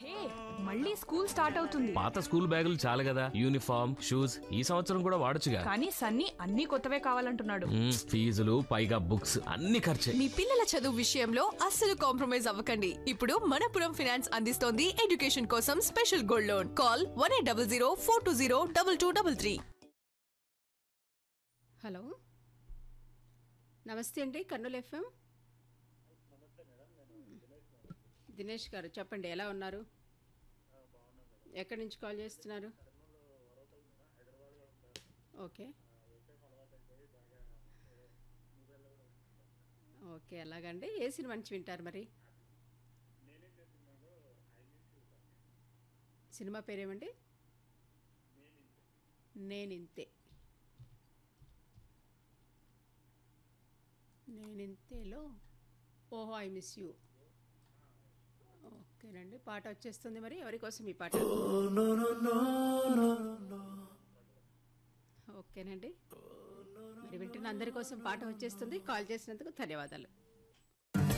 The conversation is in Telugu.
హే మళ్ళీ స్కూల్ స్టార్ట్ అవుతుంది పాత స్కూల్ బ్యాగులు చాలు కదా యూనిఫామ్ షూస్ ఈ సంవత్సరం కూడా వాడొచ్చుగా కానీ సన్నీ అన్ని కొత్తవే కావాలంటున్నాడు మ్మ్, ఫీజులు పైగా బుక్స్ అన్ని ఖర్చే మీ పిల్లల చదువు విషయంలో అస్సలు కాంప్రమైజ్ అవ్వకండి ఇప్పుడు మనపురం ఫినాన్స్ అందిస్తోంది ఎడ్యుకేషన్ కోసం special gold loan call one eight double zero four two zero double two double three hello నమస్తే అండి కర్నూలు ఎఫ్ఎం దినేష్ గారు చెప్పండి ఎలా ఉన్నారు ఎక్కడి నుంచి కాల్ చేస్తున్నారు ఓకే ఓకే అలాగండి ఏ సినిమా నుంచి వింటారు మరి సినిమా పేరేమండి నేనింతే నేనింతేలో ఓహో ఐ మిస్ యూ ఓకేనండి పాట వచ్చేస్తుంది మరి ఎవరి కోసం ఈ పాట ఓకేనండి మరి వింటున్న అందరి కోసం పాట వచ్చేస్తుంది కాల్ చేసినందుకు ధన్యవాదాలు